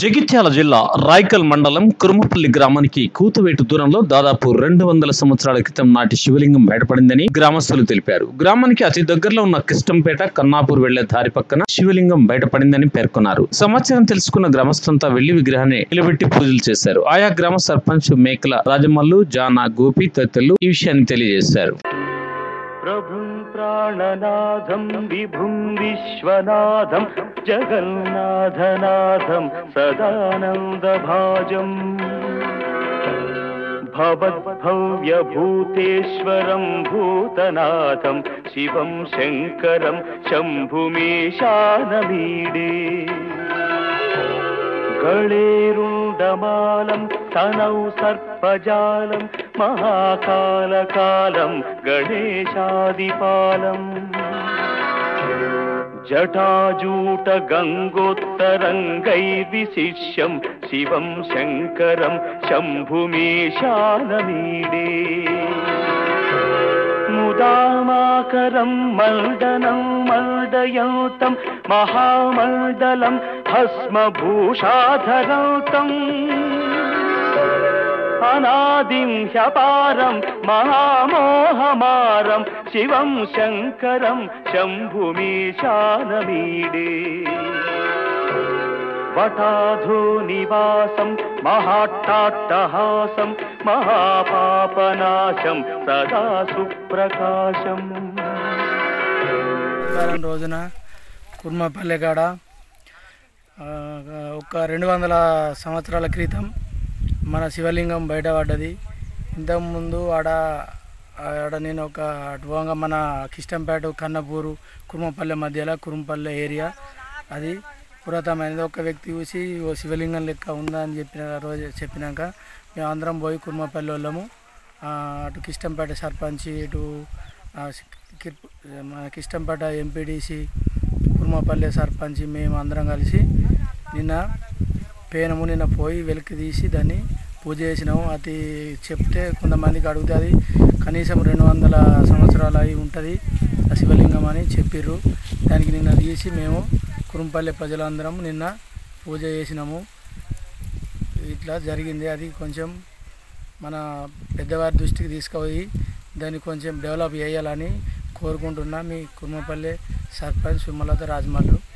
జగిత్యాల జిల్లా రాయకల్ మండలం కురుమపల్లి గ్రామానికి కూతువేటు దూరంలో దాదాపు రెండు వందల సంవత్సరాల క్రితం నాటి శివలింగం బయటపడిందని గ్రామస్తులు తెలిపారు గ్రామానికి అతి దగ్గరలో ఉన్న కిష్టంపేట కన్నాపూర్ వెళ్లే దారి పక్కన శివలింగం బయటపడిందని పేర్కొన్నారు సమాచారం తెలుసుకున్న గ్రామస్తులంతా వెళ్లి విగ్రహాన్ని నిలబెట్టి పూజలు చేశారు ఆయా గ్రామ సర్పంచ్ మేకల రాజమల్లు జానా గోపి తదితరులు ఈ విషయాన్ని తెలియజేశారు प्रभुं प्राणनाथं विभुं विश्वनाथं जगन्नाथनाथं सदानन्दभाजम् भवद्भव्यभूतेश्वरं भूतनाथं शिवं शङ्करं शम्भुमेशानमीडे गळेरुण्डमालं तनौ सर्पजालं महाकालकालं गणेशादिपालम् जटाजूटगङ्गोत्तरङ्गैर्विशिष्यं शिवं शङ्करं शम्भुमेशानमीडे मुदामाकरं मण्डनं मण्डयन्तं महामण्डलं भस्मभूषाधरन्तम् अनादिं ह्यपारं महामोहमारं शिवं शङ्करं शम्भुमीशानमीडे वटाधोनिवासं महाट्टाट्टहासं महापापनाशं सदा सुप्रकाशम् వారం రోజున కుర్మపల్లె కాడ ఆ, ఒక రెండు వందల సంవత్సరాల క్రితం మన శివలింగం బయటపడ్డది ఇంతకుముందు ఆడ ఆడ నేను ఒక అటువంగా మన కిష్టంపేట కన్నపూరు కుర్మపల్లె మధ్యలో కుర్మపల్లె ఏరియా అది పురాతనమైనది ఒక వ్యక్తి చూసి ఓ శివలింగం లెక్క ఉందా అని చెప్పిన రోజు చెప్పినాక మేము అందరం పోయి కుర్మపల్లి వాళ్ళము ఆ, అటు కిష్టంపేట సర్పంచ్ ఇటు ఆ, కిర్- మన కిష్టంపేట ఎంపీడీసీ కుర్మపల్లె సర్పంచ్ మేము అందరం కలిసి నిన్న పేనము నిన్న పోయి వెలికి తీసి దాన్ని పూజ చేసినాము అది చెప్తే కొంతమందికి అడుగుతుంది కనీసం రెండు వందల సంవత్సరాలు అయి ఉంటుంది ఆ శివలింగం అని చెప్పిర్రు దానికి నిన్న తీసి మేము కురుంపల్లె ప్రజలందరం నిన్న పూజ చేసినాము ఇట్లా జరిగింది అది కొంచెం మన పెద్దవారి దృష్టికి తీసుకుపోయి దాన్ని కొంచెం డెవలప్ చేయాలని కోరుకుంటున్నా మీ కుర్మపల్లి సర్పంచ్ సుమలత రాజమల్లు